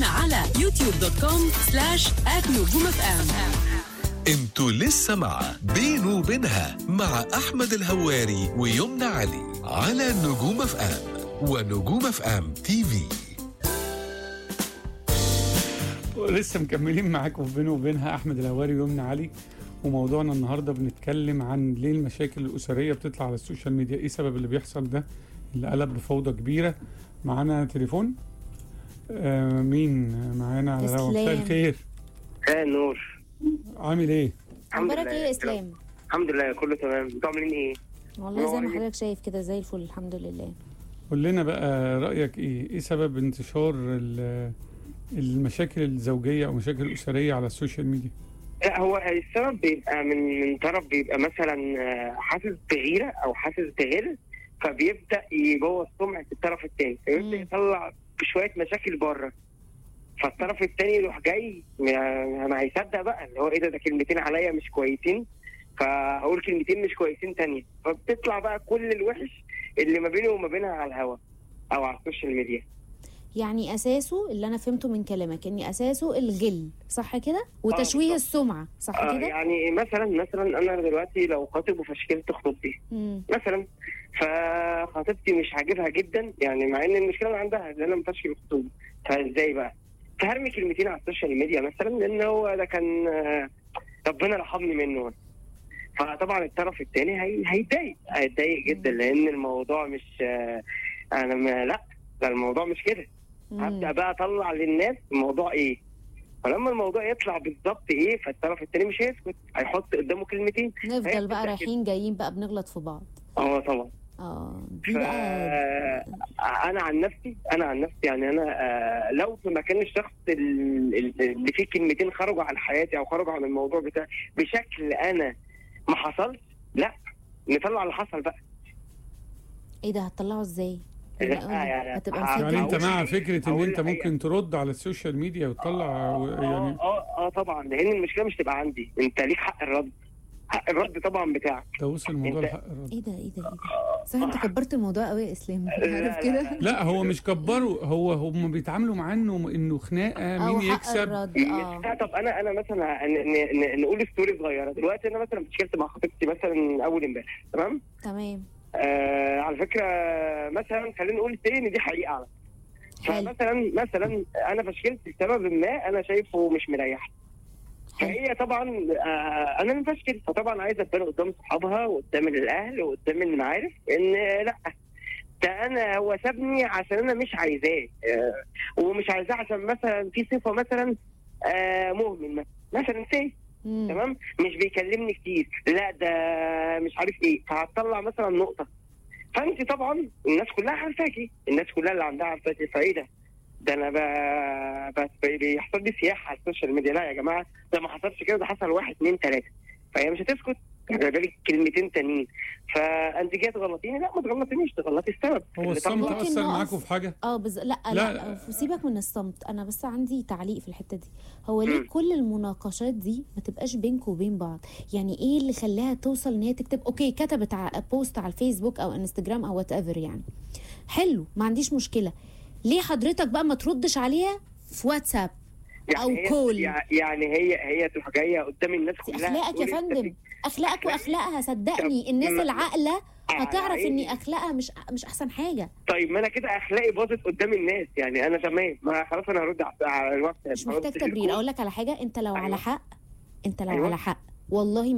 تابعونا على يوتيوب دوت كوم سلاش نجوم اف ام انتوا لسه مع بينه وبينها مع احمد الهواري ويمنى علي على نجوم اف ام ونجوم اف ام تي في لسه مكملين معاكم في بينه وبينها احمد الهواري ويمنى علي وموضوعنا النهارده بنتكلم عن ليه المشاكل الاسريه بتطلع على السوشيال ميديا ايه سبب اللي بيحصل ده اللي قلب بفوضى كبيره معانا تليفون آه مين معانا على الهوا؟ مساء إسلام. الخير اه نور عامل ايه الحمد اخبارك لله. ايه يا اسلام الحمد لله كله تمام انتوا عاملين ايه؟ والله زي ما نوري. حضرتك شايف كده زي الفل الحمد لله قول لنا بقى رايك ايه ايه سبب انتشار ال- المشاكل الزوجيه او مشاكل الاسريه على السوشيال ميديا لا هو السبب بيبقى من من طرف بيبقى مثلا آه، حاسس بغيره او حاسس بغل فبيبدا يبوظ سمعه الطرف الثاني فيبدا مم. يطلع بشويه مشاكل بره فالطرف الثاني يروح جاي ما ما هيصدق بقى اللي هو ايه ده ده كلمتين عليا مش كويسين فاقول كلمتين مش كويسين تانية فبتطلع بقى كل الوحش اللي ما بينه وما بينها على الهوا او على السوشيال ميديا يعني اساسه اللي انا فهمته من كلامك ان اساسه الجل صح كده وتشويه بالظبط. السمعه صح آه كده يعني مثلا مثلا انا دلوقتي لو خاطب وفشكلت خطوبتي مم. مثلا فخطيبتي مش عاجبها جدا يعني مع ان المشكله اللي عندها ان انا مفشكل الخطوبه فازاي بقى؟ فهرمي كلمتين على السوشيال ميديا مثلا لان هو ده كان آه، ربنا رحمني منه فطبعا الطرف الثاني هي... هيتضايق هيتضايق جدا لان الموضوع مش آه، انا ما لا ده الموضوع مش كده هبدا مم. بقى اطلع للناس الموضوع ايه فلما الموضوع يطلع بالظبط ايه فالطرف الثاني مش هيسكت هيحط قدامه كلمتين نفضل هي بقى بتبدأ رايحين جايين بقى بنغلط في بعض اه طبعا اه دي ف... بقى انا عن نفسي انا عن نفسي يعني انا آه، لو في مكان الشخص ال- ال- اللي فيه كلمتين خرجوا عن حياتي او خرجوا عن الموضوع بتاعي بشكل انا ما حصلش لا نطلع اللي حصل بقى ايه ده هتطلعه ازاي؟ لا، لا، قولي. يعني- هتبقى يعني يعني انت مسجل هقول- مع فكره ان هقول انت الحقيقة. ممكن ترد على السوشيال ميديا وتطلع و- يعني اه اه اه طبعا لان المشكله مش تبقى عندي انت ليك حق الرد حق الرد طبعا بتاعك ده وصل الموضوع انت- لحق الرد ايه ده ايه ده ايه ده صح انت كبرت الموضوع قوي يا اسلام لا، عارف لا، كده لا. لا هو مش كبروا هو هم بيتعاملوا معاه انه انه خناقه او مين حق يكسب الرد اه لا طب انا انا مثلا ن- ن- ن- نقول ستوري صغيره دلوقتي انا مثلا اتشكلت مع خطيبتي مثلا اول امبارح تمام تمام آه على فكره مثلا خلينا نقول تاني ان دي حقيقه على فكرة. حلو فمثلا مثلا انا فشكلت لسبب ما انا شايفه مش مريح حلو فهي طبعا آه انا مفشكل فطبعا عايزه تبان قدام صحابها وقدام الاهل وقدام المعارف ان لا ده انا هو سابني عشان انا مش عايزاه آه ومش عايزاه عشان مثلا في صفه مثلا آه مهمل مثلا مثلا سي مم. تمام مش بيكلمني كتير لا ده مش عارف ايه فهتطلع مثلا نقطه فانت طبعا الناس كلها عارفاكي الناس كلها اللي عندها عارفاكي فايه ده ده انا ب- ب- بيحصل لي سياحه على السوشيال ميديا لا يا جماعه ده ما حصلش كده ده حصل واحد اثنين ثلاثه فهي مش هتسكت جايبه لك كلمتين تانيين فانت جايه تغلطيني لا ما تغلطينيش تغلطي السبب هو اللي الصمت طلع- ممكن اثر نقف- معاكم في حاجه اه بز... لا لا, لا، لا. سيبك من الصمت انا بس عندي تعليق في الحته دي هو ليه مم. كل المناقشات دي ما تبقاش بينكم وبين بعض يعني ايه اللي خلاها توصل ان هي تكتب اوكي كتبت ع... بوست على الفيسبوك او انستجرام او وات ايفر يعني حلو ما عنديش مشكله ليه حضرتك بقى ما تردش عليها في واتساب أو هي كول. يعني هي هي تروح جايه قدام الناس دي كلها اخلاقك يا تقول أنت فندم اخلاقك أخلاقي؟ واخلاقها صدقني طب الناس ما- العاقله على هتعرف عيني. ان اخلاقها مش مش احسن حاجه طيب ما انا كده اخلاقي باظت قدام الناس يعني انا تمام ما خلاص انا هرد على- على الواتساب مش هرد محتاج في تبرير الكول. اقول لك على حاجه انت لو أيوة. على حق انت لو أيوة. على حق والله